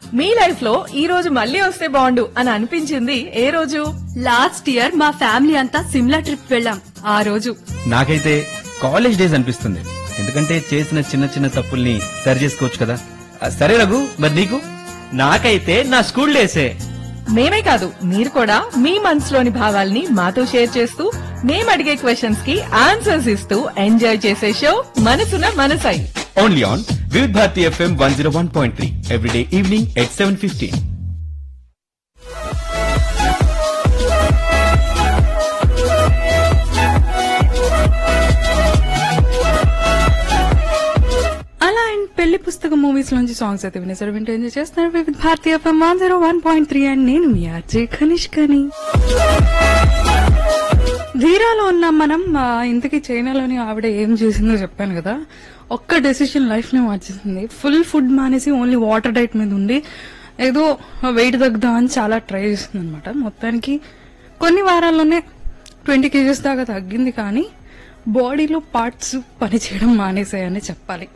మీ life లో ఈ రోజు మళ్ళీ వస్తే బాగుండు అని అనిపించింది ఏ రోజు లాస్ట్ ఇయర్ మా ఫ్యామిలీ అంతా సిమ్లా ట్రిప్ వెళ్ళాం ఆ రోజు నాకైతే కాలేజ్ డేస్ అనిపిస్తుంది ఎందుకంటే చేసిన చిన్న చిన్న తప్పుల్ని సరి చేసుకోవచ్చు కదా ఆ, సరే రఘు మరి నీకు నాకైతే నా స్కూల్ డేసే మేమే కాదు మీరు కూడా మీ మనసులోని భావాల్ని మాతో షేర్ చేస్తూ మేము అడిగే క్వశ్చన్స్ కి ఆన్సర్స్ ఇస్తూ ఎంజాయ్ చేసే show Manasuna Manasai only on Vividh Bharati FM one zero one point three everyday evening at seven fifteen అలా అండ్ పెళ్లి పుస్తకం మూవీస్ లోంచి సాంగ్స్ అయితే వినేసారు వింటూ ఎంజాయ్ చేస్తున్నారు Vividh Bharati FM one zero one point three and నేను మీ ఆర్జే కనిష్కని ధీరాలో ఉన్నాం మనం ఆ, ఇంతకీ చైనాలోని ఆవిడ ఏం చేసిందో చెప్పాను కదా ఒక్క డెసిషన్ లైఫ్ ని మార్చేసింది ఫుల్ ఫుడ్ మానేసి ఓన్లీ వాటర్ డైట్ మీద ఉండి ఏదో వెయిట్ తగ్గుదాం అని చాలా ట్రై చేసింది అనమాట మొత్తానికి కొన్ని వారాల్లోనే ట్వంటీ కేజెస్ దాకా తగ్గింది కానీ బాడీలో పార్ట్స్ పనిచేయడం మానేసాయని చెప్పాలి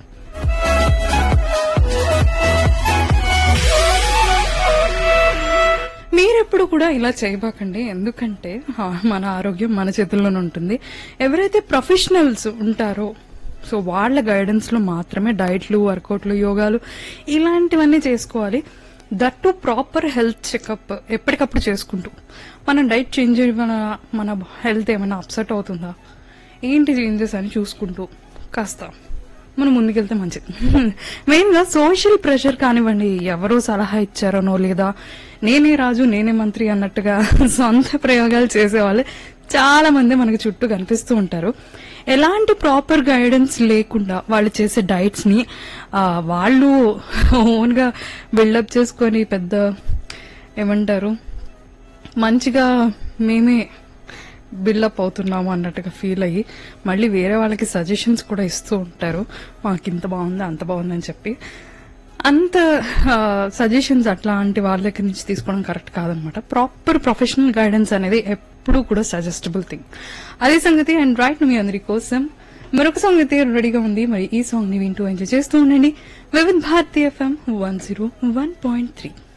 మీరెప్పుడు కూడా ఇలా చేయబాకండి ఎందుకంటే ఆ, మన ఆరోగ్యం మన చేతుల్లోనే ఉంటుంది ఎవరైతే ప్రొఫెషనల్స్ ఉంటారో సో వాళ్ళ గైడెన్స్ లో మాత్రమే డైట్లు వర్కౌట్లు యోగాలు ఇలాంటివన్నీ చేసుకోవాలి that to proper health checkup ఎప్పటికప్పుడు చేసుకుంటూ మనం డైట్ చేంజ్ మన మన హెల్త్ ఏమైనా అప్సెట్ అవుతుందా ఏంటి చేంజెస్ అని చూసుకుంటూ కాస్త మనం ముందుకెళ్తే మంచిది మెయిన్ గా సోషల్ ప్రెషర్ కానివ్వండి ఎవరో సలహా ఇచ్చారనో లేదా నేనే రాజు నేనే మంత్రి అన్నట్టుగా సొంత ప్రయోగాలు చేసేవాళ్ళు చాలా మంది మనకి చుట్టూ కనిపిస్తూ ఉంటారు ఎలాంటి ప్రాపర్ గైడెన్స్ లేకుండా వాళ్ళు చేసే డైట్స్ ని ఆ, వాళ్ళు ఓన్ గా బిల్డప్ చేసుకొని పెద్ద ఏమంటారు మంచిగా మేమే బిల్డప్ అవుతున్నాము అన్నట్టుగా ఫీల్ అయ్యి మళ్ళీ వేరే వాళ్ళకి సజెషన్స్ కూడా ఇస్తూ ఉంటారు మాకు ఇంత బాగుంది అంత బాగుంది అని చెప్పి అంత సజెషన్స్ అట్లాంటి వాళ్ళ దగ్గర నుంచి తీసుకోవడం కరెక్ట్ కాదనమాట ప్రాపర్ ప్రొఫెషనల్ గైడెన్స్ అనేది ఎప్పుడూ కూడా సజెస్టబుల్ థింగ్ అదే సంగతి అండ్ రైట్ మీ అందరి కోసం మరొక సాంగ్ అయితే రెడీగా ఉంది మరి ఈ సాంగ్ ని వింటూ ఎంజాయ్ చేస్తూ ఉండండి Vividh Bharati FM one zero one point three